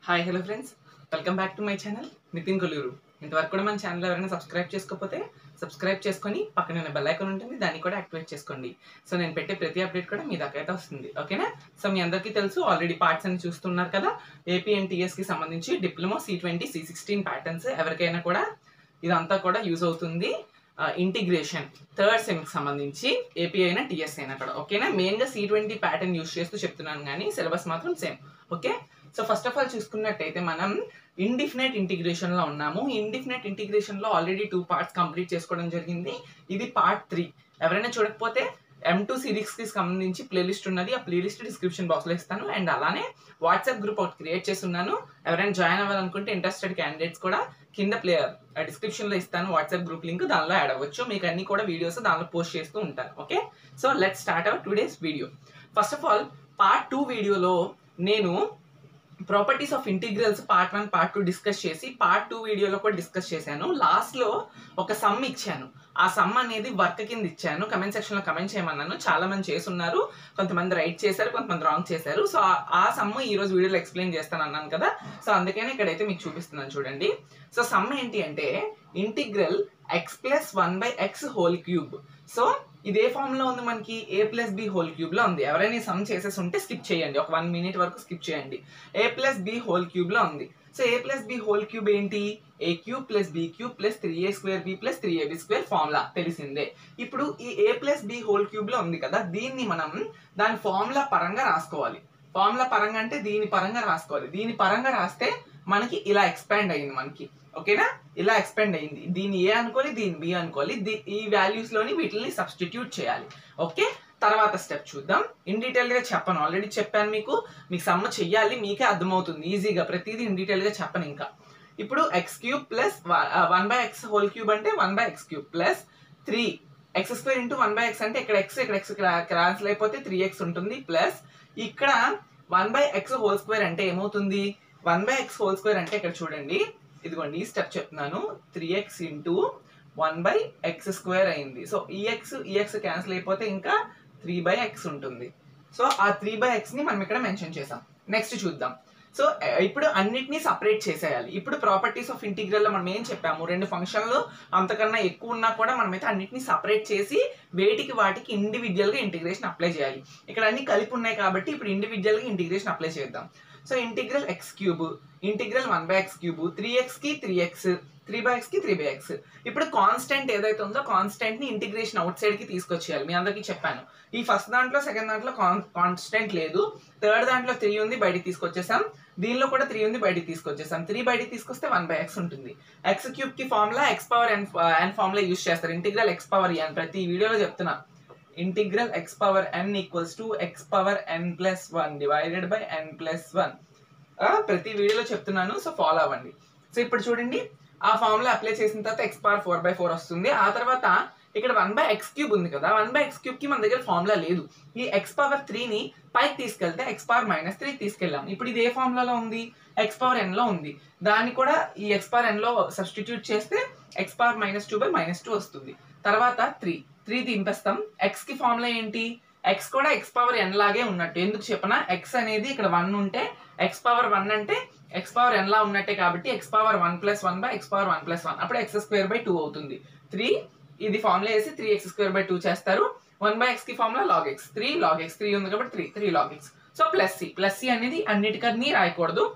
hi hello friends welcome back to my channel Nitin Koluru ఇంతవరకు కూడా మన ఛానల్ ఎవరైనా సబ్స్క్రైబ్ చేసుకోకపోతే సబ్స్క్రైబ్ చేసుకొని పక్కన ఉన్న బెల్ ఐకాన్ ఉంటుంది దాన్ని కూడా యాక్టివేట్ చేసుకోండి సో నేను పెట్టే ప్రతి అప్డేట్ కూడా మీ దాకా అయితే వస్తుంది ఓకేనా సో మీ అందరికీ తెలుసు ఆల్రెడీ పార్ట్స్ అని చూస్తున్నారు కదా ఏపీ అండ్ కి సంబంధించి diploma C twenty C sixteen patterns ఎవరికైనా కూడా ఇదంతా కూడా యూజ్ అవుతుంది ఇంటిగ్రేషన్ థర్డ్ సెమ్కి సంబంధించి ఏపీ అయినా టీఎస్ అయినా కూడా ఓకేనా మెయిన్గా సి ట్వంటీ ప్యాటర్న్ యూస్ చేస్తూ చెప్తున్నాను కానీ సిలబస్ మాత్రం same okay so first of all చూసుకున్నట్టయితే మనం ఇండిఫినెట్ ఇంటిగ్రేషన్లో ఉన్నాము ఇండిఫినెట్ ఇంటిగ్రేషన్లో ఆల్రెడీ టూ పార్ట్స్ కంప్లీట్ చేసుకోవడం జరిగింది ఇది పార్ట్ త్రీ ఎవరైనా చూడకపోతే ఎం టూ సిరీస్కి సంబంధించి ప్లేలిస్ట్ ఉన్నది ఆ ప్లేలిస్ట్ డిస్క్రిప్షన్ బాక్స్లో ఇస్తాను అండ్ అలానే వాట్సాప్ గ్రూప్ ఒకటి క్రియేట్ చేసి ఉన్నాను ఎవరైనా జాయిన్ అవ్వాలనుకుంటే ఇంట్రెస్టెడ్ క్యాండిడేట్స్ కూడా కింద ప్లే డిస్క్రిప్షన్లో ఇస్తాను వాట్సాప్ గ్రూప్ లింక్ దానిలో యాడ్ అవ్వచ్చు మీకు అన్ని కూడా వీడియోస్ దానిలో పోస్ట్ చేస్తూ ఉంటాను okay so let start our today's video first of all part two వీడియోలో నేను properties of integrals part one part two discuss చేసి పార్ట్ టూ వీడియోలో కూడా డిస్కస్ చేశాను లాస్ట్లో ఒక సమ్ ఇచ్చాను ఆ సమ్ అనేది వర్క్ కింద ఇచ్చాను కమెంట్ సెక్షన్లో కమెంట్ చేయమన్నాను చాలా మంది చేస్తున్నారు కొంతమంది రైట్ చేశారు కొంతమంది రాంగ్ చేశారు సో ఆ సమ్ ఈ రోజు వీడియోలో ఎక్స్ప్లెయిన్ చేస్తాను అన్నాను కదా సో అందుకనే ఇక్కడైతే మీకు చూపిస్తున్నాను చూడండి సో సమ్ ఏంటి అంటే integral x plus one by x whole cube so ఇది ఏ ఫామ్ లో ఉంది మనకి a plus b whole cube లో ఉంది ఎవరైనా సమ్ చేసేసి ఉంటే స్కిప్ చేయండి ఒక వన్ మినిట్ వరకు స్కిప్ చేయండి a plus b whole cube లో ఉంది so a plus b whole cube ఏంటి a cube plus b cube plus three a square b plus three ab square formula తెలిసిందే ఇప్పుడు ఈ a plus b whole cube లో ఉంది కదా దీన్ని మనం దాని ఫార్ములా పరంగా రాసుకోవాలి ఫార్ములా పరంగా అంటే దీని పరంగా రాసుకోవాలి దీని పరంగా రాస్తే మనకి ఇలా ఎక్స్పాండ్ అయింది మనకి ఓకేనా ఇలా ఎక్స్పెండ్ అయింది దీన్ని ఏ అనుకోవాలి దీన్ని బి అనుకోవాలి ఈ వాల్యూస్ లోని వీటిని సబ్స్టిట్యూట్ చేయాలి ఓకే తర్వాత స్టెప్ చూద్దాం ఇన్ డీటెయిల్ గా చెప్పను ఆల్రెడీ చెప్పాను మీకు మీకు సమ్మ చెయ్యాలి మీకే అర్థమవుతుంది ఈజీగా ప్రతిదీ ఇన్ డీటెయిల్ గా చెప్పను ఇంకా ఇప్పుడు x cube plus one by x whole cube అంటే one by x cube plus three x square into one by x అంటే ఇక్కడ ఎక్స్ ఇక్కడ ఎక్స్ క్యాన్సిల్ అయిపోతే త్రీ ఎక్స్ ఉంటుంది ప్లస్ ఇక్కడ one by x whole square అంటే ఏమవుతుంది one by x whole square అంటే ఇక్కడ చూడండి ఇదిగోండి ఈ స్టెప్ చెప్తున్నాను three x into one by x square అయింది సో ఈఎక్స్ ఈఎక్స్ క్యాన్సిల్ అయిపోతే ఇంకా త్రీ బై ఎక్స్ ఉంటుంది సో ఆ త్రీ బై ఎక్స్ ని మనం ఇక్కడ మెన్షన్ చేసాం నెక్స్ట్ చూద్దాం సో ఇప్పుడు అన్నిటినీ సపరేట్ చేసేయాలి ఇప్పుడు ప్రాపర్టీస్ ఆఫ్ ఇంటిగ్రల్ మనం ఏం చెప్పాము రెండు ఫంక్షన్లు అంతకన్నా ఎక్కువ ఉన్నా కూడా మనమైతే అన్నిటిని సపరేట్ చేసి వేటికి వాటికి ఇండివిజువల్ గా ఇంటిగ్రేషన్ అప్లై చేయాలి ఇక్కడ అన్ని కలిపి ఉన్నాయి కాబట్టి ఇప్పుడు ఇండివిజువల్ గా ఇంటిగ్రేషన్ అప్లై చేద్దాం so integral x cube integral one by x cube three x కి three x three by x కి త్రీ బై ఎక్స్ ఇప్పుడు కాన్స్టెంట్ ఏదైతే ఉందో కాన్స్టెంట్ ని ఇంటిగ్రేషన్ అవుట్ సైడ్ కి తీసుకొచ్చేయాలి మీ అందరికీ చెప్పాను ఈ ఫస్ట్ దాంట్లో సెకండ్ దాంట్లో కాన్స్టెంట్ లేదు థర్డ్ దాంట్లో త్రీ ఉంది బయటికి తీసుకొచ్చేసాం దీనిలో కూడా త్రీ ఉంది బయటికి తీసుకొచ్చేసాం త్రీ బయటికి తీసుకొస్తే వన్ బై ఎక్స్ ఉంటుంది ఎక్స్ క్యూబ్ కి formula x power n n formula use చేస్తారు ఇంటిగ్రల్ ఎక్స్ పవర్ ఎన్ ప్రతి వీడియోలో చెప్తున్నా integral x power n equals to x power n plus one divided by n plus one ప్రతి వీడియోలో చెప్తున్నాను so follow అవ్వండి so ఇప్పుడు చూడండి ఆ ఫార్ములా అప్లై చేసిన తర్వాత x power four by four వస్తుంది ఆ తర్వాత ఇక్కడ వన్ బై ఎక్స్ క్యూబ్ ఉంది కదా వన్ బై ఎక్స్ క్యూబ్ కి మన దగ్గర ఫార్ములా లేదు ఈ ఎక్స్ పవర్ త్రీని పైకి తీసుకెళ్తే ఎక్స్ పవర్ మైనస్ త్రీ తీసుకెళ్ళాం ఇప్పుడు ఇది ఏ ఫార్ములాలో ఉంది ఎక్స్ పవర్ ఎన్ లో ఉంది దాన్ని కూడా ఈ ఎక్స్ పవర్ ఎన్ లో సబ్స్టిట్యూట్ చేస్తే x power minus two by minus two వస్తుంది తర్వాత త్రీ త్రీ దింపేస్తాం ఎక్స్ కి ఫార్ములా ఏంటి ఎక్స్ కూడా ఎక్స్ పవర్ ఎన్ లాగే ఉన్నట్టు ఎందుకు చెప్పనా ఎక్స్ అనేది ఇక్కడ వన్ ఉంటే ఎక్స్ పవర్ వన్ అంటే ఎక్స్ పవర్ ఎన్ లా ఉన్నట్టే కాబట్టి x power one plus one by x power one plus one అప్పుడు ఎక్స్ స్క్వేర్ బై టూ అవుతుంది త్రీ ఇది ఫార్ములా వేసి three x square by two చేస్తారు వన్ బై ఎక్స్ కి formula log x three log x three ఉంది కాబట్టి three three log x so plus c plus c అనేది అన్నిటికన్నీ రాయకూడదు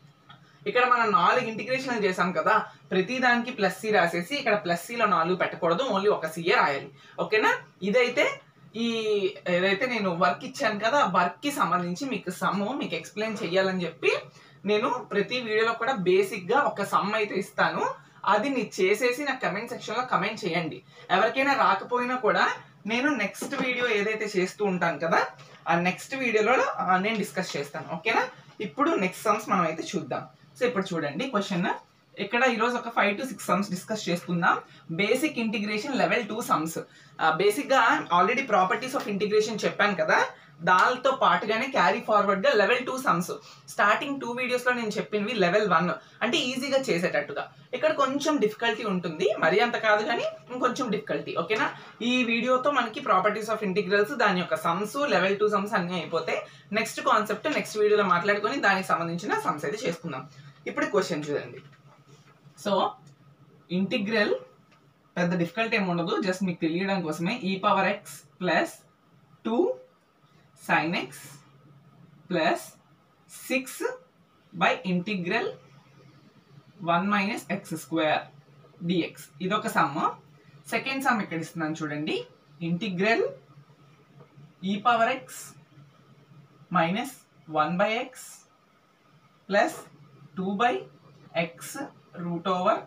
ఇక్కడ మనం నాలుగు ఇంటిగ్రేషన్ చేసాం కదా ప్రతి దానికి ప్లస్ సి రాసేసి ఇక్కడ ప్లస్ సిలో నాలుగు పెట్టకూడదు ఓన్లీ ఒక సిఏ రాయాలి ఓకేనా ఇదైతే ఈ ఏదైతే నేను వర్క్ ఇచ్చాను కదా వర్క్ కి సంబంధించి మీకు సమ్ మీకు ఎక్స్ప్లెయిన్ చెయ్యాలని చెప్పి నేను ప్రతి వీడియోలో కూడా బేసిక్ గా ఒక సమ్ అయితే ఇస్తాను అది మీరు చేసేసి నాకు కమెంట్ సెక్షన్ లో కమెంట్ చేయండి ఎవరికైనా రాకపోయినా కూడా నేను నెక్స్ట్ వీడియో ఏదైతే చేస్తూ ఉంటాను కదా ఆ నెక్స్ట్ వీడియోలో నేను డిస్కస్ చేస్తాను ఓకేనా ఇప్పుడు నెక్స్ట్ సమ్స్ మనం అయితే చూద్దాం సో ఇప్పుడు చూడండి క్వశ్చన్ ఇక్కడ ఈరోజు ఒక five to six sums discuss చేసుకుందాం basic integration level two sums బేసిక్గా ఆల్రెడీ ప్రాపర్టీస్ ఆఫ్ ఇంటిగ్రేషన్ చెప్పాను కదా దానితో పాటుగానే క్యారీ ఫార్వర్డ్ గా level two sums starting two videos లో నేను చెప్పినవి లెవెల్ వన్ అంటే ఈజీగా చేసేటట్టుగా ఇక్కడ కొంచెం డిఫికల్టీ ఉంటుంది మరీ అంత కాదు కానీ ఇంకొంచెం డిఫికల్టీ ఓకేనా ఈ వీడియోతో మనకి ప్రాపర్టీస్ ఆఫ్ ఇంటిగ్రల్స్ దాని యొక్క సమ్స్ లెవెల్ టూ సమ్స్ అన్ని అయిపోతే నెక్స్ట్ కాన్సెప్ట్ నెక్స్ట్ వీడియోలో మాట్లాడుకొని దానికి సంబంధించిన సమ్స్ అయితే చేసుకుందాం ఇప్పుడు క్వశ్చన్ చూడండి సో ఇంటిగ్రల్ పెద్ద డిఫికల్ట్ ఏమి ఉండదు జస్ట్ మీకు తెలియడం కోసమే e power x plus two sine x plus six by integral one minus x square dx ఇదొక సమ్ సెకండ్ సమ్ ఇక్కడ ఇస్తున్నాను చూడండి integral e power x minus one by x plus two by x root over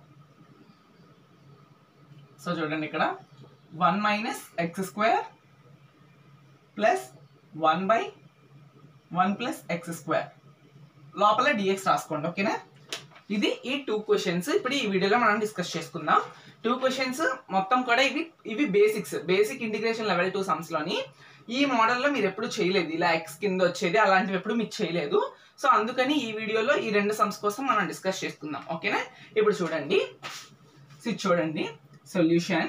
so చూడండి ఇక్కడ one minus x square plus one by one plus x square లోపల dx రాసుకోండి ఓకేనా ఇది ఈ టూ క్వశ్చన్స్ ఇప్పుడు ఈ వీడియోలో మనం డిస్కస్ చేసుకుందాం టూ క్వశ్చన్స్ మొత్తం కూడా ఇవి ఇవి basics basic integration level two sums లోని ఈ మోడల్లో మీరు ఎప్పుడు చేయలేదు ఇలా ఎక్స్ కింద వచ్చేది అలాంటివి ఎప్పుడు మీరు చేయలేదు సో అందుకని ఈ వీడియోలో ఈ రెండు సమ్స్ కోసం మనం డిస్కస్ చేసుకుందాం ఓకేనా ఇప్పుడు చూడండి సో ఇది చూడండి సొల్యూషన్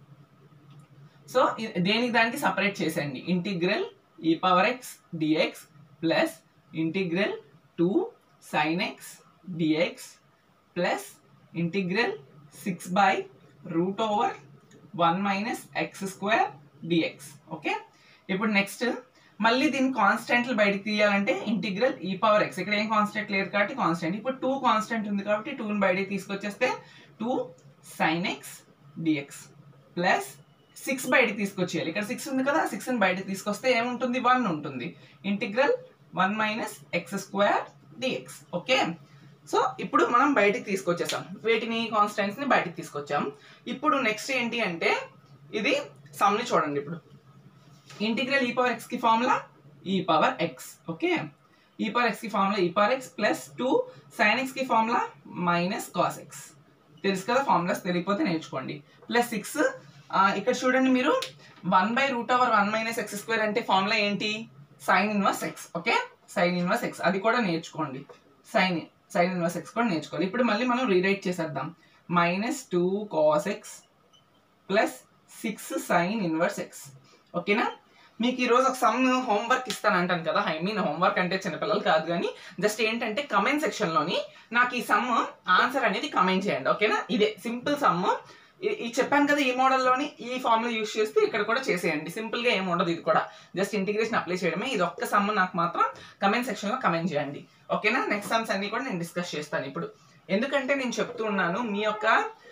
సో ఇ- దేనికి దానికి సపరేట్ చేసేయండి integral e power x dx plus integral two sine x dx plus integral six by root over one minus x square dx okay ఇప్పుడు నెక్స్ట్ మళ్ళీ దీని కాన్స్టెంట్లు బయటకు తీయాలంటే ఇంటిగ్రల్ ఈ పవర్ ఎక్స్ ఇక్కడ ఏం కాన్స్టెంట్ లేదు కాబట్టి కాన్స్టెంట్ ఇప్పుడు టూ కాన్స్టెంట్ ఉంది కాబట్టి టూని బయటకు తీసుకొచ్చేస్తే two sine x dx plus six బయటకు తీసుకొచ్చేయాలి ఇక్కడ సిక్స్ ఉంది కదా సిక్స్ బయటకు తీసుకొస్తే ఏముంటుంది వన్ ఉంటుంది integral one minus x square dx okay so ఇప్పుడు మనం బయటికి తీసుకొచ్చేసాం వీటిని కాన్స్టెంట్స్ ని బయటికి తీసుకొచ్చాం ఇప్పుడు నెక్స్ట్ ఏంటి అంటే ఇది సమ్ ని చూడండి ఇప్పుడు ఇంటిగ్రల్ ఈ పవర్ ఎక్స్ కి formula e power x okay e power x కి formula e power x plus two sine x కి ఫార్ములా మైనస్ కాస్ ఎక్స్ తెలుసు కదా ఫార్ములాస్ తెలియకపోతే నేర్చుకోండి ప్లస్ సిక్స్ ఇక్కడ చూడండి మీరు one by root over one minus x square అంటే ఫార్ములా ఏంటి sine inverse x okay sine inverse x అది కూడా నేర్చుకోండి సైన్ సైన్ ఇన్వర్స్ ఎక్స్ కూడా నేర్చుకోవాలి ఇప్పుడు మళ్ళీ మనం రీరైట్ చేసేద్దాం minus two cos x plus six sine inverse x ఓకేనా మీకు ఈరోజు ఒక సమ్ హోంవర్క్ ఇస్తాను అంటాను కదా ఐ మీన్ హోంవర్క్ అంటే చిన్నపిల్లలు కాదు కానీ జస్ట్ ఏంటంటే కమెంట్ సెక్షన్లోని నాకు ఈ సమ్ ఆన్సర్ అనేది కమెంట్ చేయండి ఓకేనా ఇదే సింపుల్ సమ్ ఇది చెప్పాను కదా ఈ మోడల్లోని ఈ ఫార్ములా యూస్ చేస్తే ఇక్కడ కూడా చేసేయండి సింపుల్ గా ఏమి ఉండదు ఇది కూడా జస్ట్ ఇంటిగ్రేషన్ అప్లై చేయడమే ఇది ఒక్క సమ్ నాకు మాత్రం కమెంట్ సెక్షన్ లో కమెంట్ చేయండి ఓకేనా నెక్స్ట్ సమ్స్ అన్ని కూడా నేను డిస్కస్ చేస్తాను ఇప్పుడు ఎందుకంటే నేను చెప్తూ ఉన్నాను మీ యొక్క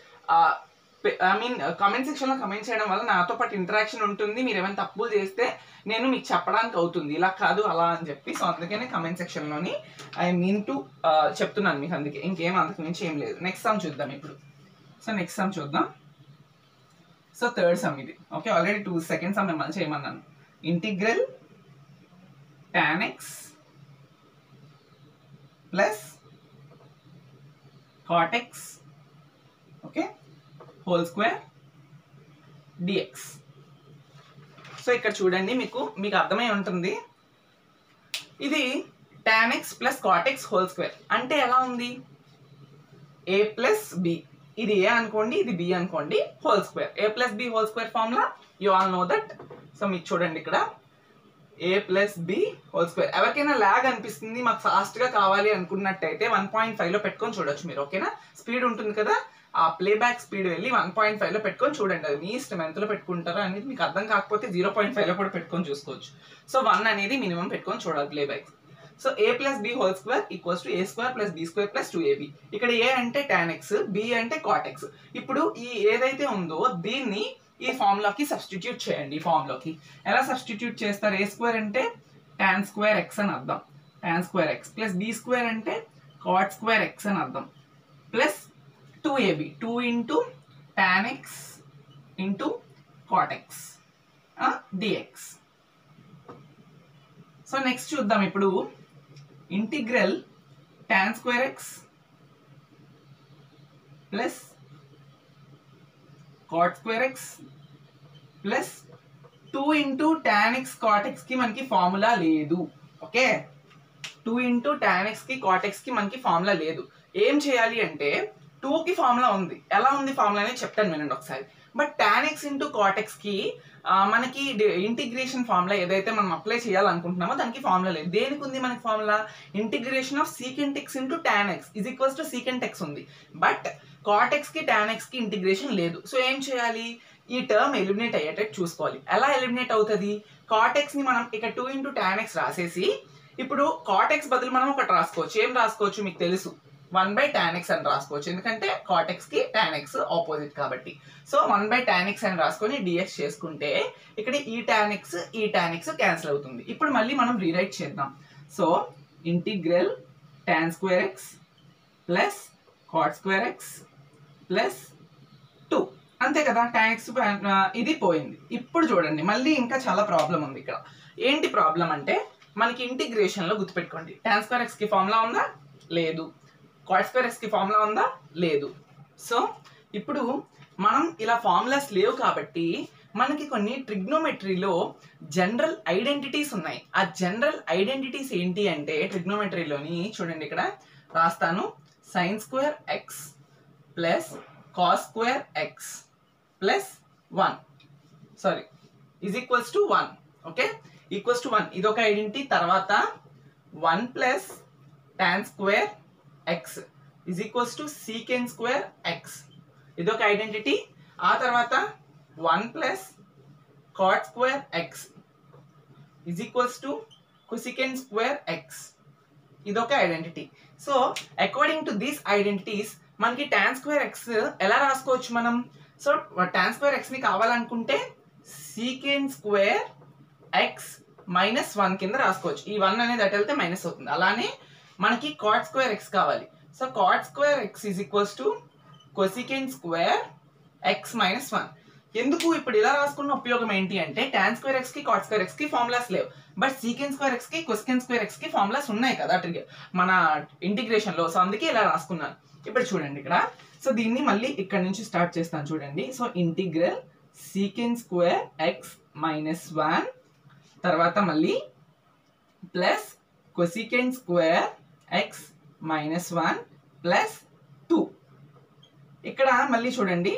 ఐ మీన్ కామెంట్ సెక్షన్ లో కమెంట్ చేయడం వల్ల నాతో పాటు ఇంటరాక్షన్ ఉంటుంది మీరు ఏమైనా తప్పులు చేస్తే నేను మీకు చెప్పడానికి అవుతుంది ఇలా కాదు అలా అని చెప్పి సో అందుకనే కమెంట్ సెక్షన్ లోని ఐ మీన్ టు చెప్తున్నాను మీకు అందుకే ఇంకేం అంతకు మించి ఏం లేదు నెక్స్ట్ సమ్ చూద్దాం ఇప్పుడు సో నెక్స్ట్ సమ్ చూద్దాం సో థర్డ్ సమ్ ఇది okay already two second sum మిమ్మల్ని చేయమన్నాను integral tan x plus cot x okay whole square dx so ఇక్కడ చూడండి మీకు మీకు అర్థమై ఉంటుంది ఇది tan x plus cot x whole square అంటే ఎలా ఉంది ఏ ప్లస్ బి ఇది ఏ అనుకోండి ఇది బి అనుకోండి whole square a plus b whole square formula you all know that so మీకు చూడండి ఇక్కడ a plus b whole square ఎవరికైనా ల్యాగ్ అనిపిస్తుంది మాకు ఫాస్ట్ గా కావాలి అనుకున్నట్టయితే వన్ పాయింట్ ఫైవ్ లో పెట్టుకొని చూడొచ్చు మీరు ఓకేనా స్పీడ్ ఉంటుంది కదా ఆ ప్లేబ్యాక్ స్పీడ్ వెళ్ళి వన్ పాయింట్ ఫైవ్ లో పెట్టుకొని చూడండి అది మీ ఇష్టం ఎంతలో పెట్టుకుంటారో అనేది మీకు అర్థం కాకపోతే జీరో పాయింట్ ఫైవ్ లో కూడా పెట్టుకొని చూసుకోవచ్చు సో వన్ అనేది మినిమం పెట్టుకొని చూడాలి playback so a plus b whole square equals to a square plus b square plus two ab ఇక్కడ ఏ అంటే టాన్ ఎక్స్ బి అంటే కాట్ ఎక్స్ ఇప్పుడు ఈ ఏదైతే ఉందో దీన్ని ఈ ఫామ్ లోకి సబ్స్టిట్యూట్ చేయండి ఈ ఫామ్ లోకి ఎలా సబ్స్టిట్యూట్ చేస్తారు ఏ స్క్వేర్ అంటే టాన్ స్క్వేర్ ఎక్స్ అని అర్థం tan square x plus b square అంటే కాట్ స్క్వేర్ ఎక్స్ అని అర్థం plus two ab two into tan x into cot x dx so next చూద్దాం ఇప్పుడు integral tan square x plus cot square x plus two into tan x cot x కి మనకి formula లేదు okay two into tan x కి cot x కి మనకి formula లేదు ఏం చేయాలి అంటే టూ కి ఫార్ములా ఉంది ఎలా ఉంది ఫార్ములా అనేది చెప్తాను వినండి ఒకసారి but tan x into cot x కి ఆ, మనకి ఇంటిగ్రేషన్ ఫార్ములా ఏదైతే మనం అప్లై చేయాలనుకుంటున్నామో దానికి ఫార్ములా లేదు దేనికి ఉంది మనకి formula integration of secant x into tan x is equals to secant x ఉంది బట్ కాటెక్స్ కి టాన్ ఎక్స్ కి ఇంటిగ్రేషన్ లేదు సో ఏం చేయాలి ఈ టర్మ్ ఎలిమినేట్ అయ్యేటట్టు చూసుకోవాలి ఎలా ఎలిమినేట్ అవుతుంది కాటెక్స్ ని మనం ఇక టూ ఇంటూ టాన్ ఎక్స్ రాసేసి ఇప్పుడు కాటెక్స్ బదులు మనం ఒకటి రాసుకోవచ్చు ఏం రాసుకోవచ్చు మీకు తెలుసు వన్ బై టాన్ ఎక్స్ అని రాసుకోవచ్చు ఎందుకంటే కాటెక్స్ కి టాన్ ఎక్స్ ఆపోజిట్ కాబట్టి so one by tan x అని రాసుకొని డిఎక్స్ చేసుకుంటే ఇక్కడ ఈ టాన్ ఎక్స్ ఈ టాన్ ఎక్స్ క్యాన్సిల్ అవుతుంది ఇప్పుడు మళ్ళీ మనం రీరైట్ చేద్దాం so integral tan square x plus cot square x plus two అంతే కదా టాన్ ఎక్స్ ఇది పోయింది ఇప్పుడు చూడండి మళ్ళీ ఇంకా చాలా ప్రాబ్లం ఉంది ఇక్కడ ఏంటి ప్రాబ్లం అంటే మనకి ఇంటిగ్రేషన్ లో గుర్తుపెట్టుకోండి టాన్ స్క్వేర్ ఎక్స్ కి ఫార్ములా ఉందా లేదు కాట్ స్క్వేర్ ఎక్స్ కి ఫార్ములా ఉందా లేదు సో ఇప్పుడు మనం ఇలా ఫార్ములాస్ లేవు కాబట్టి మనకి కొన్ని ట్రిగ్నోమెట్రీలో జనరల్ ఐడెంటిటీస్ ఉన్నాయి ఆ జనరల్ ఐడెంటిటీస్ ఏంటి అంటే ట్రిగ్నోమెట్రీలోని చూడండి ఇక్కడ రాస్తాను sine square x plus cos square x plus one sorry is equals to one okay equals to one ఇది ఒక ఐడెంటిటీ తర్వాత one plus tan square x is equals to secant square x ఇది ఒక ఐడెంటిటీ ఆ తర్వాత one plus cot square x is equals to cosecant square x ఇదొక identity so according to these identities మనకి tan square x ఎలా రాసుకోవచ్చు మనం so tan square x ని కావాలనుకుంటే secant square x minus one కింద రాసుకోవచ్చు ఈ వన్ అనేది అటు వెళ్తే మైనస్ అవుతుంది అలానే మనకి కాట్ స్క్వేర్ ఎక్స్ కావాలి so cot square x is equals to cosecant square x minus one ఎందుకు ఇప్పుడు ఇలా రాసుకున్న ఉపయోగం ఏంటి అంటే టాన్ స్క్వేర్ ఎక్స్ కి కాట్ స్క్వేర్ ఎక్స్ కి ఫార్ములాస్ లేవు బట్ సీకెన్ స్క్వేర్ ఎక్స్ కి కొసికెన్ స్క్వేర్ ఎక్స్ కి ఫార్ములాస్ ఉన్నాయి కదా ట్రిగర్ మన ఇంటిగ్రేషన్ లో సో అందుకే ఇలా రాసుకున్నాను ఇప్పుడు చూడండి ఇక్కడ సో దీన్ని మళ్ళీ ఇక్కడ నుంచి స్టార్ట్ చేస్తాను చూడండి so integral secant square x minus one తర్వాత మళ్ళీ plus cosecant square x minus one plus two ఇక్కడ మళ్ళీ చూడండి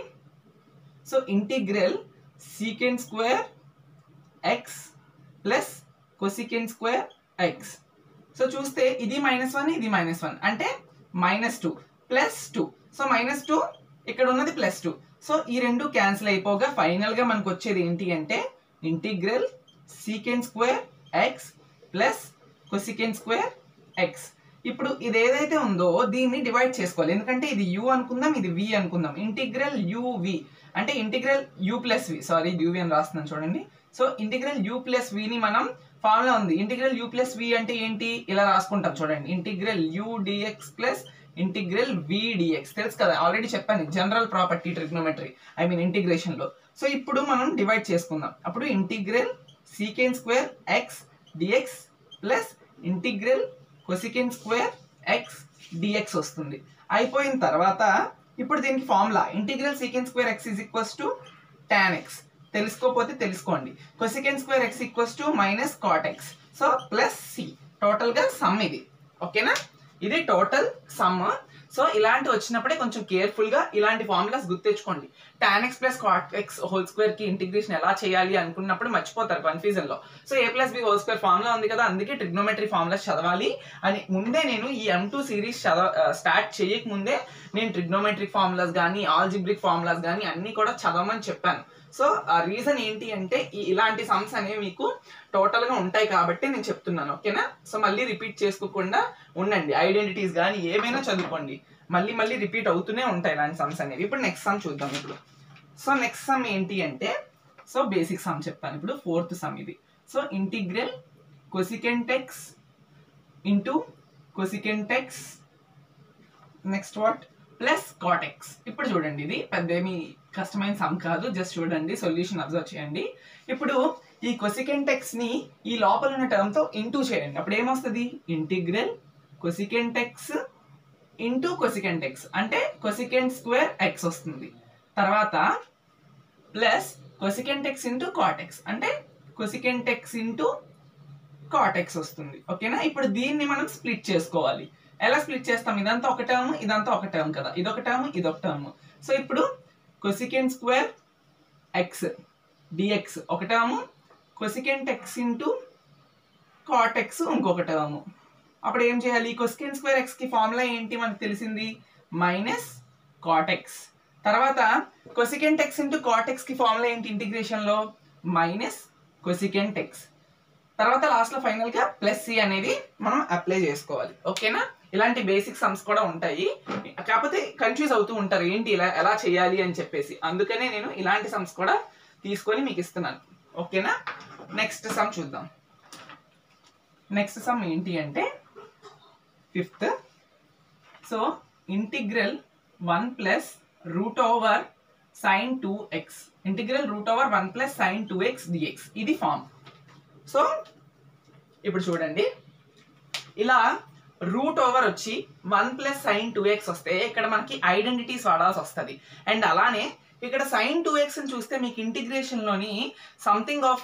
so integral secant square x plus cosecant square x so చూస్తే ఇది మైనస్ వన్ ఇది మైనస్ వన్ అంటే minus two plus two so minus two ఇక్కడ ఉన్నది ప్లస్ టూ సో ఈ రెండు క్యాన్సిల్ అయిపోగా ఫైనల్ గా మనకు వచ్చేది ఏంటి అంటే integral secant square x plus cosecant square x ఇప్పుడు ఇది ఏదైతే ఉందో దీన్ని డివైడ్ చేసుకోవాలి ఎందుకంటే ఇది యు అనుకుందాం ఇది వి అనుకుందాం ఇంటిగ్రల్ యువి అంటే integral u plus v sorry u v అని రాస్తున్నాను చూడండి సో ఇంటిగ్రల్ యూ ప్లస్ విని మనం ఫార్ములా ఉంది ఇంటిగ్రల్ యూ ప్లస్ వి అంటే ఏంటి ఇలా రాసుకుంటాం చూడండి integral u d x plus integral v d x తెలుసు కదా ఆల్రెడీ చెప్పాను general property trigonometry I mean integration లో సో ఇప్పుడు మనం డివైడ్ చేసుకుందాం అప్పుడు integral secant square x dx plus integral cosecant square x d x వస్తుంది అయిపోయిన తర్వాత ఇప్పుడు దీనికి formula integral secant square x is equals to tan x తెలుసుకోకపోతే తెలుసుకోండి cosecant square x equals to minus cot x so plus c total గా some ఇది ఓకేనా ఇది టోటల్ సమ్ సో ఇలాంటి వచ్చినప్పుడే కొంచెం కేర్ఫుల్ గా ఇలాంటి ఫార్ములాస్ గుర్తెచ్చుకోండి tan x plus cot x whole square కి ఇంటిగ్రేషన్ ఎలా చేయాలి అనుకున్నప్పుడు మర్చిపోతారు కన్ఫ్యూజన్ లో so a plus b whole square formula ఉంది కదా అందుకే ట్రిగ్నోమెట్రీ ఫార్ములాస్ చదవాలి అని ముందే నేను ఈ ఎం టూ సిరీస్ చదవ స్టార్ట్ చేయక ముందే నేను ట్రిగ్నోమెట్రిక్ ఫార్ములాస్ కానీ ఆల్జిబ్రిక్ ఫార్ములాస్ కానీ అన్ని కూడా చదవమని చెప్పాను సో ఆ రీజన్ ఏంటి అంటే ఈ ఇలాంటి సమ్స్ అనేవి మీకు టోటల్ గా ఉంటాయి కాబట్టి నేను చెప్తున్నాను ఓకేనా సో మళ్ళీ రిపీట్ చేసుకోకుండా ఉండండి ఐడెంటిటీస్ కానీ ఏమైనా చదువుకోండి మళ్ళీ మళ్ళీ రిపీట్ అవుతూనే ఉంటాయి ఇలాంటి సమ్స్ అనేవి ఇప్పుడు నెక్స్ట్ సమ్ చూద్దాం ఇప్పుడు సో నెక్స్ట్ సమ్ ఏంటి అంటే సో బేసిక్ సమ్ చెప్తాను ఇప్పుడు ఫోర్త్ సమ్ ఇది so integral cosecant x into cosecant x next what plus cot x ఇప్పుడు చూడండి ఇది పెద్ద ఏమి కష్టమైన సమ్ కాదు జస్ట్ చూడండి సొల్యూషన్ అబ్జర్వ్ చేయండి ఇప్పుడు ఈ కొసికెంట్ ఎక్స్ ని ఈ లోపల ఉన్న టర్మ్ తో ఇంటూ చేయండి అప్పుడు ఏమొస్తుంది integral cosecant x into cosecant x అంటే కొసికెంట్ స్క్వేర్ ఎక్స్ వస్తుంది తర్వాత plus cosecant x into cot x అంటే cosecant x into cot x వస్తుంది ఓకేనా ఇప్పుడు దీన్ని మనం స్ప్లిట్ చేసుకోవాలి ఎలా స్ప్లిట్ చేస్తాం ఇదంతా ఒక టర్మ్ ఇదంతా ఒక టర్మ్ కదా ఇదొక టర్మ్ ఇదొక టర్మ్ సో ఇప్పుడు కొసికెంట్ స్క్వేర్ ఎక్స్ డిఎక్స్ ఒక term cosecant x into cot x ఇంకొక టర్మ్ అప్పుడు ఏం చేయాలి కొసికెంట్ స్క్వేర్ ఎక్స్ కి ఫార్ములా ఏంటి మనకు తెలిసింది మైనస్ కాట్ ఎక్స్ తర్వాత cosecant x into cot x కి ఫార్ములా ఏంటి ఇంటిగ్రేషన్ లో మైనస్ కొసికెంట్ ఎక్స్ తర్వాత లాస్ట్ లో ఫైనల్ గా ప్లస్ సి అనేది మనం అప్లై చేసుకోవాలి ఓకేనా ఇలాంటి బేసిక్ సమ్స్ కూడా ఉంటాయి కాకపోతే కన్ఫ్యూజ్ అవుతూ ఉంటారు ఏంటి ఇలా ఎలా చేయాలి అని చెప్పేసి అందుకనే నేను ఇలాంటి సమ్స్ కూడా తీసుకొని మీకు ఇస్తున్నాను ఓకేనా నెక్స్ట్ సమ్ చూద్దాం నెక్స్ట్ సమ్ ఏంటి అంటే fifth so integral one plus root over sine two x integral root over one plus sine two x d x ఇది ఫామ్ సో ఇప్పుడు చూడండి ఇలా రూట్ ఓవర్ వచ్చి one plus sine two x వస్తే ఇక్కడ మనకి ఐడెంటిటీస్ వాడాల్సి వస్తుంది అండ్ అలానే ఇక్కడ సైన్ టూ ఎక్స్ చూస్తే మీకు ఇంటిగ్రేషన్ లోని సంథింగ్ ఆఫ్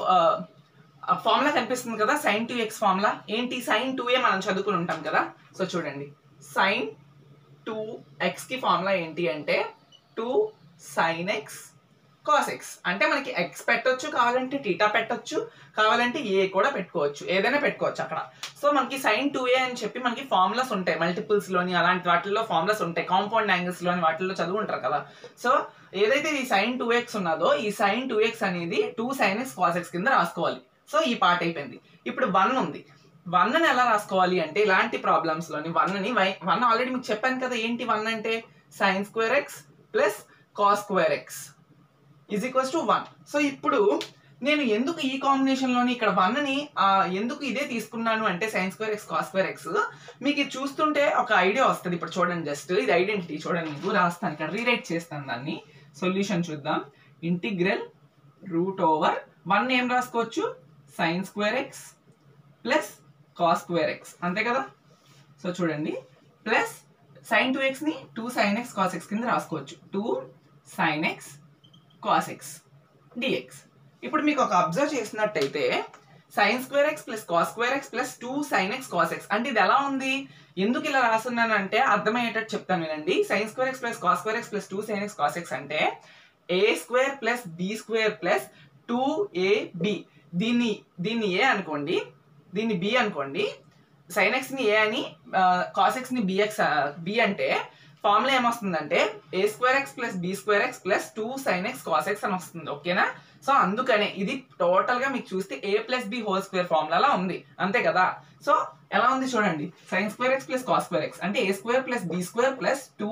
ఫార్ములా కనిపిస్తుంది కదా సైన్ టూ ఎక్స్ ఫార్ములా ఏంటి సైన్ టూ ఏ మనం చదువుకుని ఉంటాం కదా సో చూడండి సైన్ టూ ఎక్స్ కి ఫార్ములా ఏంటి అంటే two sine x cos x అంటే మనకి ఎక్స్ పెట్టొచ్చు కావాలంటే టీటా పెట్టొచ్చు కావాలంటే ఏ కూడా పెట్టుకోవచ్చు ఏదైనా పెట్టుకోవచ్చు అక్కడ సో మనకి సైన్ టూ ఏ అని చెప్పి మనకి ఫార్ములాస్ ఉంటాయి మల్టిపుల్స్ లోని అలాంటి వాటిల్లో ఫార్ములాస్ ఉంటాయి కాంపౌండ్ యాంగిల్స్ లోని వాటిల్లో చదువుంటారు కదా సో ఏదైతే ఈ సైన్ టూ ఎక్స్ ఉన్నదో ఈ సైన్ టూ ఎక్స్ అనేది two sine x cos x కింద రాసుకోవాలి సో ఈ పార్ట్ అయిపోయింది ఇప్పుడు వన్ ఉంది వన్ అని ఎలా రాసుకోవాలి అంటే ఇలాంటి ప్రాబ్లమ్స్ లోని వన్ అని వన్ ఆల్రెడీ మీకు చెప్పాను కదా ఏంటి వన్ అంటే sine square x plus cos square x is equals to one so ఇప్పుడు నేను ఎందుకు ఈ కాంబినేషన్ లోని ఇక్కడ వన్ ని ఆ, ఎందుకు ఇదే తీసుకున్నాను అంటే sine square x cos square x మీకు ఇది చూస్తుంటే ఒక ఐడియా వస్తుంది ఇప్పుడు చూడండి జస్ట్ ఇది ఐడెంటిటీ చూడండి మీకు రాస్తాను ఇక్కడ రీరైట్ చేస్తాను దాన్ని సొల్యూషన్ చూద్దాం ఇంటిగ్రల్ రూట్ ఓవర్ వన్ ఏం రాసుకోవచ్చు sine square x plus cos square x అంతే కదా సో చూడండి ప్లస్ సైన్ టూ ఎక్స్ని two sine x cos x కింద రాసుకోవచ్చు two sine x cos x d x ఇప్పుడు మీకు ఒక అబ్జర్వ్ చేసినట్టయితే sine square x plus cos square x plus two sine x cos x అంటే ఇది ఎలా ఉంది ఎందుకు ఇలా రాస్తున్నాను అంటే అర్థమయ్యేటట్టు చెప్తాను వినండి sine square x plus cos square x plus two sine x cos x అంటే a square plus b square plus two a b దీన్ని దీన్ని ఏ అనుకోండి దీన్ని బి అనుకోండి సైన్ ఎక్స్ ని ఏ అని కాస్ ఎక్స్ ని బిఎక్స్ బి అంటే ఫార్ములా ఏమొస్తుందంటే a square x plus b square x plus two sine x cos x అని వస్తుంది ఓకేనా సో అందుకనే ఇది టోటల్ గా మీకు చూస్తే a plus b whole square ఫార్ములాలా ఉంది అంతే కదా సో ఎలా ఉంది చూడండి sine square x plus cos square x అంటే a square plus b square plus two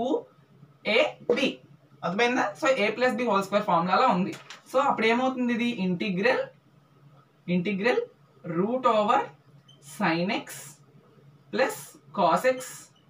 a b అర్థమైందా so a plus b whole square ఫార్ములాలా ఉంది సో అప్పుడు ఏమవుతుంది ఇది integral integral root over sine x plus cos x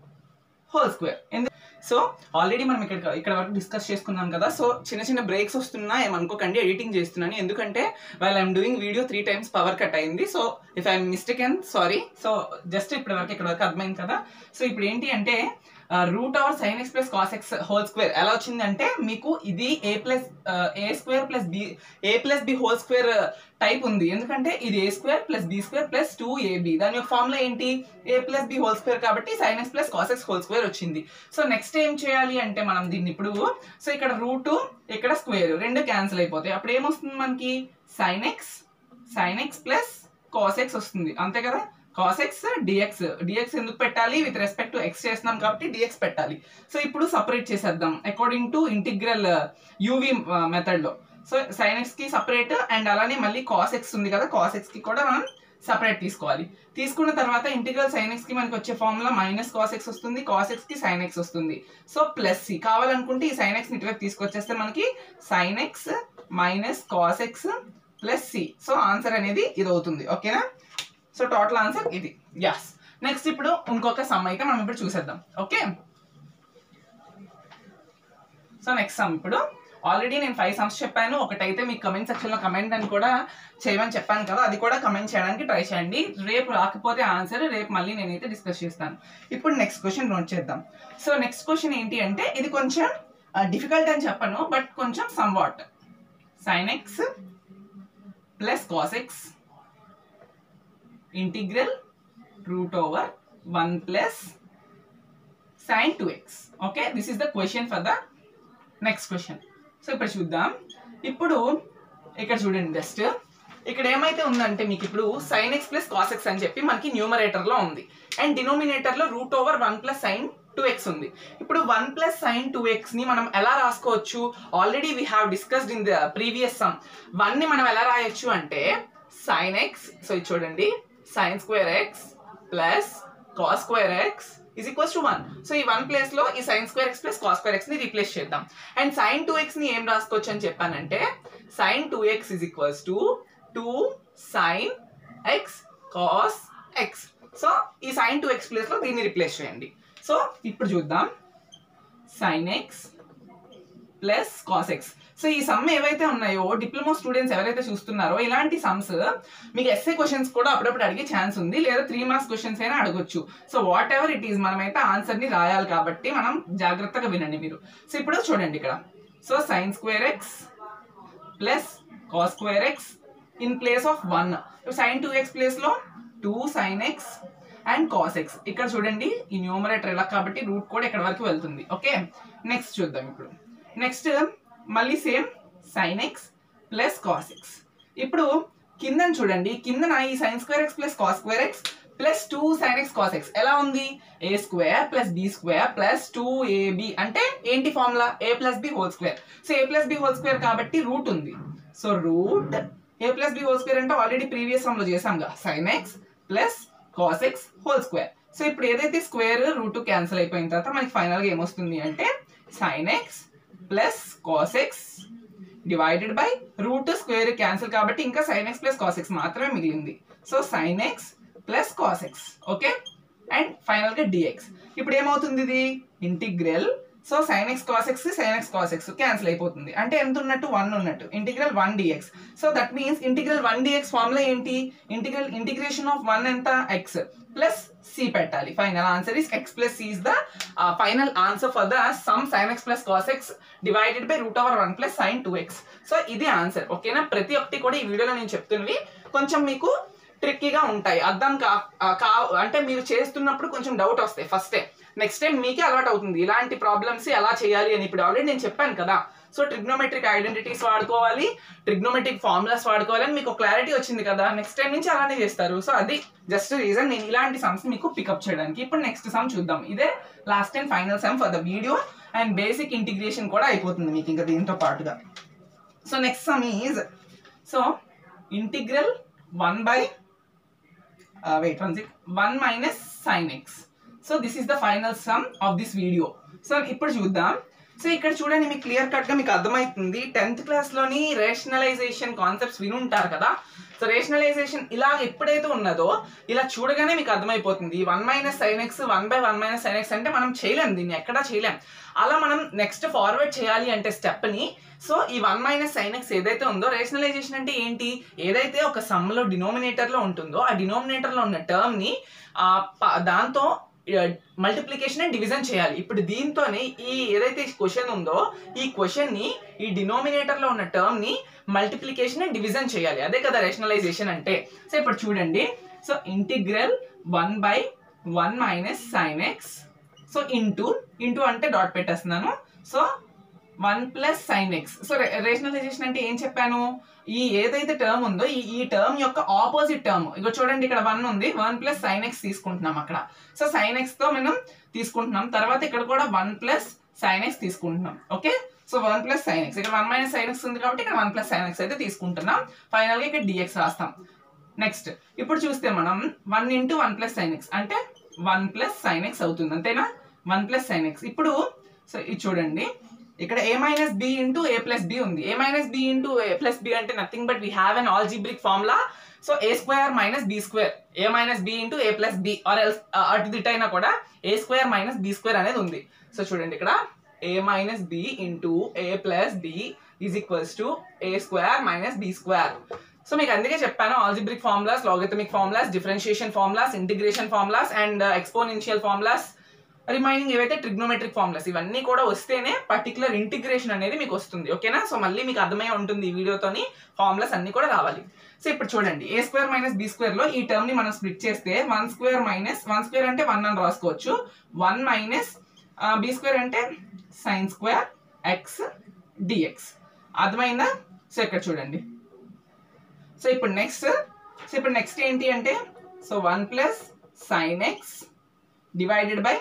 whole square so already మనం ఇక్కడ ఇక్కడ వరకు డిస్కస్ చేసుకున్నాం కదా సో చిన్న చిన్న బ్రేక్స్ వస్తున్నా ఏమనుకోకండి ఎడిటింగ్ చేస్తున్నాను ఎందుకంటే while I'm doing video three times power cut అయింది so if I'm mistake and sorry so just ఇప్పటి వరకు ఇక్కడ వరకు అర్థమైంది కదా సో ఇప్పుడు ఏంటి అంటే root over sine x plus cos x whole square ఎలా వచ్చిందంటే మీకు ఇది a plus a square plus b a plus b whole square type ఉంది ఎందుకంటే ఇది a square plus b square plus two a b దాని యొక్క ఫార్ములా ఏంటి a plus b whole square కాబట్టి sine x plus cos x whole square వచ్చింది so next ఏం చేయాలి అంటే మనం దీన్ని ఇప్పుడు సో ఇక్కడ రూట్ ఇక్కడ స్క్వేర్ రెండు క్యాన్సిల్ అయిపోతాయి అప్పుడు ఏమొస్తుంది మనకి sine x sine x plus cos x వస్తుంది అంతే కదా కాస్ ఎక్స్ డిఎక్స్ డిఎక్స్ ఎందుకు పెట్టాలి విత్ రెస్పెక్ట్ టు ఎక్స్ చేస్తున్నాం కాబట్టి డిఎక్స్ పెట్టాలి సో ఇప్పుడు సపరేట్ చేసేద్దాం according to integral u v method లో సో సైన్ ఎక్స్ కి సపరేట్ అండ్ అలానే మళ్ళీ కాస్ ఎక్స్ ఉంది కదా కాస్ ఎక్స్ కి కూడా మనం సపరేట్ తీసుకోవాలి తీసుకున్న తర్వాత ఇంటిగ్రల్ సైన్ ఎక్స్ కి మనకి వచ్చే ఫార్ములా మైనస్ కాస్ ఎక్స్ వస్తుంది కాస్ ఎక్స్ కి సైన్ ఎక్స్ వస్తుంది సో ప్లస్ సి కావాలనుకుంటే ఈ సైన్ ఎక్స్ ఇటువైపు తీసుకొచ్చేస్తే మనకి sine x minus cos x plus c so answer అనేది ఇది అవుతుంది ఓకేనా సో టోటల్ ఆన్సర్ ఇది యస్ నెక్స్ట్ ఇప్పుడు ఇంకొక సమ్ అయితే మనం ఇప్పుడు చూసేద్దాం ఓకే సో నెక్స్ట్ సమ్ ఇప్పుడు ఆల్రెడీ నేను ఫైవ్ సమ్స్ చెప్పాను ఒకటైతే మీకు కమెంట్ సెక్షన్లో కమెంట్ అని కూడా చేయమని చెప్పాను కదా అది కూడా కమెంట్ చేయడానికి ట్రై చేయండి రేపు రాకపోతే ఆన్సర్ రేపు మళ్ళీ నేనైతే డిస్కస్ చేస్తాను ఇప్పుడు నెక్స్ట్ క్వశ్చన్ నోట్ చేద్దాం సో నెక్స్ట్ క్వశ్చన్ ఏంటి అంటే ఇది కొంచెం డిఫికల్ట్ అని చెప్పను బట్ కొంచెం somewhat sine x plus cos x integral root over one plus sine two x okay this is the question for the next question so ఇప్పుడు చూద్దాం ఇప్పుడు ఇక్కడ చూడండి బెస్ట్ ఇక్కడ ఏమైతే ఉందంటే మీకు ఇప్పుడు sine x plus cos x అని చెప్పి మనకి న్యూమరేటర్ లో ఉంది అండ్ డినోమినేటర్ లో root over one plus sine two x ఉంది ఇప్పుడు one plus sine two x ని మనం ఎలా రాసుకోవచ్చు already we have discussed in the previous sum one ని మనం ఎలా రాయొచ్చు అంటే సైన్ ఎక్స్ సో ఇది చూడండి sine square x plus cos square x is equals to one so ఈ వన్ ప్లేస్ లో ఈ sine square x plus cos square x ని రీప్లేస్ చేద్దాం అండ్ సైన్ టూ ఎక్స్ ని ఏం రాసుకోవచ్చు అని చెప్పానంటే sine two x is equals to two sine x cos x so ఈ సైన్ టూ ఎక్స్ ప్లేస్ లో దీన్ని రీప్లేస్ చేయండి సో ఇప్పుడు చూద్దాం sine x plus cos x so ఈ సమ్ ఏవైతే ఉన్నాయో డిప్లొమా స్టూడెంట్స్ ఎవరైతే చూస్తున్నారో ఇలాంటి సమ్స్ మీకు ఎస్ఏ క్వశ్చన్స్ కూడా అప్పుడప్పుడు అడిగే ఛాన్స్ ఉంది లేదా త్రీ మార్క్స్ క్వశ్చన్స్ అయినా అడగొచ్చు so whatever it is మనమైతే ఆన్సర్ ని రాయాలి కాబట్టి మనం జాగ్రత్తగా వినండి మీరు సో ఇప్పుడు చూడండి ఇక్కడ so sine square x plus cos square x in place of one sine two x place లో two sine x and cos x ఇక్కడ చూడండి ఈ న్యూమరేటర్ ఎలా కాబట్టి రూట్ కూడా ఇక్కడ వరకు వెళ్తుంది ఓకే నెక్స్ట్ చూద్దాం ఇప్పుడు నెక్స్ట్ మళ్ళీ same sine x plus cos x ఇప్పుడు కింద చూడండి కిందన ఈ sine square x plus cos square x plus two sine x cos x ఎలా ఉంది a square plus b square plus two ab అంటే ఏంటి formula a plus b whole square so a plus b whole square కాబట్టి root ఉంది so root a plus b whole square అంటే already previous sum లో చేసాంగా sine x plus cos x whole square so ఇప్పుడు ఏదైతే square root cancel అయిపోయిన తర్వాత మనకి ఫైనల్ గా ఏమొస్తుంది అంటే sine x plus cos x divided by root square cancel కాబట్టి ఇంకా sine x plus cos x మాత్రమే మిగిలింది so sine x plus cos x okay and final గా డిఎక్స్ ఇప్పుడు ఏమవుతుంది ఇది integral so sine x cos x sine x cos x cancel అయిపోతుంది అంటే ఎంత ఉన్నట్టు వన్ ఉన్నట్టు integral one dx so that means integral one dx formula ఏంటి ఇంటిగ్రల్ ఇంటిగ్రేషన్ ఆఫ్ వన్ ఎంత ఎక్స్ ప్లస్ సి పెట్టాలి final answer is x plus c is the final answer for the sum sine x plus cos x divided by root over one plus sine two x so ఇది answer ఓకేనా ప్రతి ఒక్కటి కూడా ఈ వీడియోలో నేను చెప్తున్నవి కొంచెం మీకు ట్రిక్కీగా ఉంటాయి అర్థం కా ఆ, కా అంటే మీరు చేస్తున్నప్పుడు కొంచెం డౌట్ వస్తాయి ఫస్టే నెక్స్ట్ టైం మీకే అలవాటు అవుతుంది ఇలాంటి ప్రాబ్లమ్స్ ఎలా చేయాలి అని ఇప్పుడు ఆల్రెడీ నేను చెప్పాను కదా సో ట్రిగ్నోమెట్రిక్ ఐడెంటిటీస్ వాడుకోవాలి ట్రిగ్నోమెట్రిక్ ఫార్ములాస్ వాడుకోవాలి అని మీకు క్లారిటీ వచ్చింది కదా నెక్స్ట్ టైం నుంచి అలానే చేస్తారు సో అది జస్ట్ రీజన్ నేను ఇలాంటి సమ్స్ మీకు పికప్ చేయడానికి ఇప్పుడు నెక్స్ట్ సమ్ చూద్దాం ఇదే last and final sum for the video and basic integration కూడా అయిపోతుంది మీకు ఇంకా దీంతో పాటుగా so next sum is so integral one by wait one sick one minus sine x so this is the final sum of this video so ఇప్పుడు చూద్దాం so ఇక్కడ చూడండి మీకు క్లియర్ కట్ గా మీకు అర్థమవుతుంది టెన్త్ క్లాస్ లోని రేషనలైజేషన్ కాన్సెప్ట్స్ వినుంటారు కదా సో రేషనలైజేషన్ ఇలా ఎప్పుడైతే ఉన్నదో ఇలా చూడగానే మీకు అర్థమైపోతుంది one minus sine x one by one minus sine x అంటే మనం చేయలేం దీన్ని ఎక్కడా చేయలేం అలా మనం నెక్స్ట్ ఫార్వర్డ్ చేయాలి అంటే స్టెప్ ని సో ఈ వన్ మైనస్ సైన్ ఎక్స్ ఏదైతే ఉందో రేషనలైజేషన్ అంటే ఏంటి ఏదైతే ఒక సమ్ లో డినోమినేటర్ లో ఉంటుందో ఆ డినోమినేటర్ లో ఉన్న టర్మ్ ని ఆ ప- దాంతో మల్టిప్లికేషన్ అండ్ డివిజన్ చేయాలి ఇప్పుడు దీంతోనే ఈ ఏదైతే క్వశ్చన్ ఉందో ఈ క్వశ్చన్ ని ఈ డినోమినేటర్ లో ఉన్న టర్మ్ ని మల్టిప్లికేషన్ అండ్ డివిజన్ చేయాలి అదే కదా రేషనలైజేషన్ అంటే సో ఇప్పుడు చూడండి so integral one by one minus sine x so into into అంటే డాట్ పెట్టేస్తున్నాను so one plus sine x so rationalization అంటే ఏం చెప్పాను ఈ ఏదైతే టర్మ్ ఉందో ఈ ఈ టర్మ్ యొక్క ఆపోజిట్ టర్మ్ ఇగో చూడండి ఇక్కడ వన్ ఉంది వన్ ప్లస్ సైన్ ఎక్స్ తీసుకుంటున్నాం అక్కడ సో సైన్ ఎక్స్ తో మనం తీసుకుంటున్నాం తర్వాత ఇక్కడ కూడా వన్ ప్లస్ సైన్ ఎక్స్ తీసుకుంటున్నాం okay so one plus sine x ఇక్కడ వన్ మైనస్ సైన్ ఎక్స్ ఉంది కాబట్టి ఇక్కడ వన్ ప్లస్ సైన్ ఎక్స్ అయితే తీసుకుంటున్నాం ఫైనల్ గా ఇక్కడ డిఎక్స్ రాస్తాం నెక్స్ట్ ఇప్పుడు చూస్తే మనం one into one plus sine x అంటే వన్ ప్లస్ సైన్ ఎక్స్ అవుతుంది అంతేనా వన్ ప్లస్ సైన్ ఎక్స్ ఇప్పుడు సో ఇది చూడండి ఇక్కడ a minus b into a plus b ఉంది a minus b into a plus b అంటే nothing but we have an algebraic formula so a square minus b square a minus b into a plus b or else అటు దిట్ అయినా కూడా a square minus b square అనేది ఉంది so చూడండి ఇక్కడ a minus b into a plus b is equals to a square minus b square so మీకు అందుకే చెప్పాను algebraic formulas logarithmic formulas differentiation formulas integration formulas and exponential formulas remaining ఏవైతే trigonometric formulas ఇవన్నీ కూడా వస్తేనే particular integration అనేది మీకు వస్తుంది ఓకేనా సో మళ్ళీ మీకు అర్థమై ఉంటుంది ఈ వీడియోతోని ఫార్ములాస్ అన్ని కూడా రావాలి సో ఇప్పుడు చూడండి a square minus b square లో ఈ టర్మ్ ని మనం స్ప్లిట్ చేస్తే one square minus one square అంటే వన్ అని రాసుకోవచ్చు వన్ మైనస్ బి స్క్వేర్ అంటే సైన్ స్క్వేర్ ఎక్స్ డిఎక్స్ అర్థమైందా సో ఇక్కడ చూడండి సో ఇప్పుడు నెక్స్ట్ సో ఇప్పుడు నెక్స్ట్ ఏంటి అంటే so one plus sine x divided by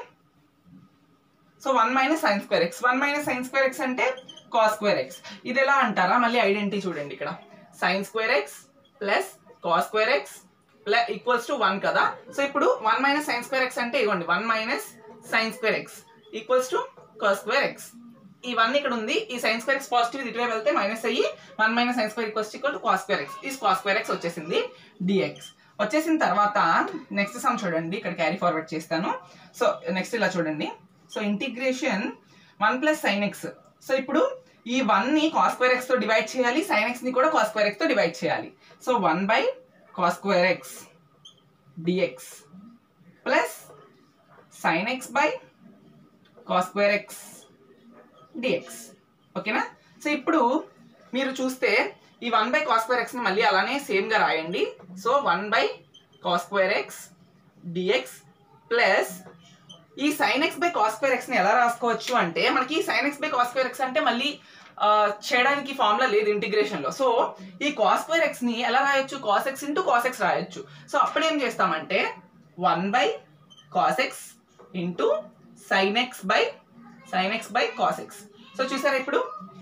so one minus sine square x one minus sine square x అంటే cos square x ఇది ఎలా అంటారా మళ్ళీ ఐడెంటిటీ చూడండి ఇక్కడ sine square x plus cos square x plus equals to one కదా so ఇప్పుడు one minus sine square x అంటే ఇవ్వండి one minus sine square x equals to cos square x ఈ వన్ ఇక్కడ ఉంది ఈ సైన్ స్క్వేర్ ఎక్స్ పాజిటివ్ ఇటువైపు వెళ్తే మైనస్ అయ్యి one minus sine square equals equal to cos square x ఈ కాస్ స్క్వేర్ ఎక్స్ వచ్చేసింది డిఎక్స్ వచ్చేసిన తర్వాత నెక్స్ట్ సమ్ చూడండి ఇక్కడ క్యారీ ఫార్వర్డ్ చేస్తాను సో నెక్స్ట్ ఇలా చూడండి so integration one plus sine x so ఇప్పుడు ఈ వన్ ని కాస్ స్క్వేర్ ఎక్స్ తో డివైడ్ చేయాలి సైన్ ఎక్స్ ని కూడా కాస్ స్క్వేర్ ఎక్స్ తో డివైడ్ చేయాలి so one by cos square x dx plus sine x by cos square x dx ఓకేనా సో ఇప్పుడు మీరు చూస్తే ఈ one by cos square x ని మళ్ళీ అలానే సేమ్ గా రాయండి so one by cos square x dx plus ఈ sine x by cos square x ని ఎలా రాసుకోవచ్చు అంటే మనకి sine x by cos square x అంటే మళ్ళీ ఆ, చేయడానికి ఫార్ములా లేదు ఇంటిగ్రేషన్ లో సో ఈ కాస్ స్క్వేర్ ఎక్స్ ని ఎలా రాయొచ్చు cos x into cos x రాయొచ్చు సో అప్పుడు ఏం చేస్తామంటే one by cos x into sine x by sine x by cos x so చూసారా ఇప్పుడు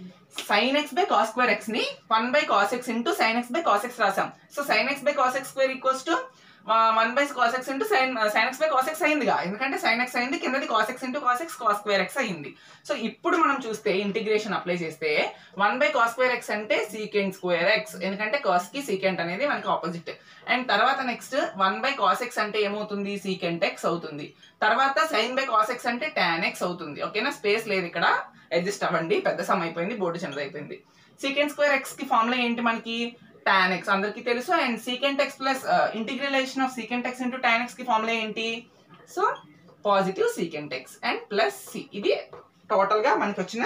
sine x by cos square x ని one by cos x into sine x by cos x రాసాం so sine x by cos x square equals to one by cos x into sine sine x by cos x అయిందిగా ఎందుకంటే sign x అయింది కిందది cos x into cos x cos square x అయింది so ఇప్పుడు మనం చూస్తే integration apply చేస్తే one by cos square x అంటే సీకెంట్ స్క్వేర్ ఎక్స్ ఎందుకంటే కాస్ కి సీకెంట్ అనేది మనకి ఆపోజిట్ అండ్ తర్వాత next one by cos x అంటే ఏమవుతుంది సీకెంట్ ఎక్స్ అవుతుంది తర్వాత సైన్ బై కాస్ ఎక్స్ అంటే టాన్ ఎక్స్ అవుతుంది ఓకేనా స్పేస్ లేదు ఇక్కడ అడ్జస్ట్ అవ్వండి పెద్ద సమ్ అయిపోయింది బోర్డు చిన్నది అయిపోయింది సీకెంట్ స్క్వేర్ ఎక్స్ కి ఫార్ములా ఏంటి మనకి టాన్ ఎక్స్ అందరికీ తెలుసు and secant x plus integration of secant x into tan x కి ఫార్ములా ఏంటి so positive secant x and plus c ఇది టోటల్ గా మనకి వచ్చిన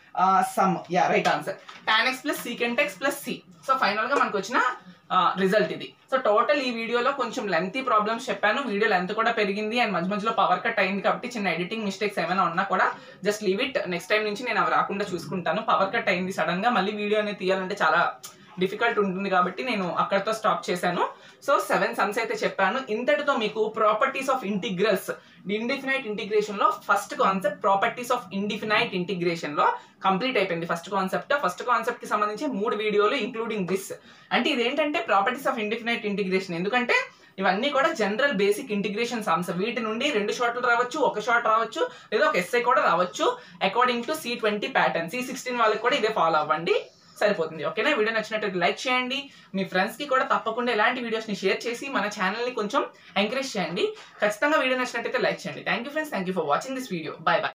సమ్ యా right answer tan x plus secant x plus c so final గా మనకు వచ్చిన రిజల్ట్ ఇది సో టోటల్ ఈ వీడియోలో కొంచెం లెంతీ ప్రాబ్లమ్స్ చెప్పాను వీడియో లెంత్ కూడా పెరిగింది అండ్ మధ్య మధ్యలో పవర్ కట్ అయింది కాబట్టి చిన్న ఎడిటింగ్ మిస్టేక్స్ ఏమైనా ఉన్నా కూడా just leave it next time నుంచి నేను అవి రాకుండా చూసుకుంటాను పవర్ కట్ అయింది సడన్ గా మళ్ళీ వీడియో అనేది తీయాలంటే చాలా డిఫికల్ట్ ఉంటుంది కాబట్టి నేను అక్కడతో స్టాప్ చేశాను సో సెవెన్ సమ్స్ అయితే చెప్పాను ఇంతటితో మీకు properties of integrals indefinite integration లో first concept properties of indefinite integration లో కంప్లీట్ అయిపోయింది ఫస్ట్ కాన్సెప్ట్ ఫస్ట్ కాన్సెప్ట్ కి సంబంధించి మూడు వీడియోలు ఇంక్లూడింగ్ దిస్ అంటే ఇదేంటంటే ప్రాపర్టీస్ ఆఫ్ ఇండిఫినైట్ ఇంటిగ్రేషన్ ఎందుకంటే ఇవన్నీ కూడా జనరల్ బేసిక్ ఇంటిగ్రేషన్ సమ్స్ వీటి నుండి రెండు షార్ట్లు రావచ్చు ఒక షార్ట్ రావచ్చు లేదా ఒక ఎస్ఐ కూడా రావచ్చు according to C twenty pattern C sixteen వాళ్ళకి కూడా ఇదే ఫాలో అవ్వండి సరిపోతుంది ఓకేనా వీడియో నచ్చినట్లయితే లైక్ చేయండి మీ ఫ్రెండ్స్ కి కూడా తప్పకుండా ఇలాంటి వీడియోస్ ని షేర్ చేసి మన ఛానల్ ని కొంచెం ఎంకరేజ్ చేయండి ఖచ్చితంగా వీడియో నచ్చినట్లయితే లైక్ చేయండి thank you friends thank you for watching this video bye by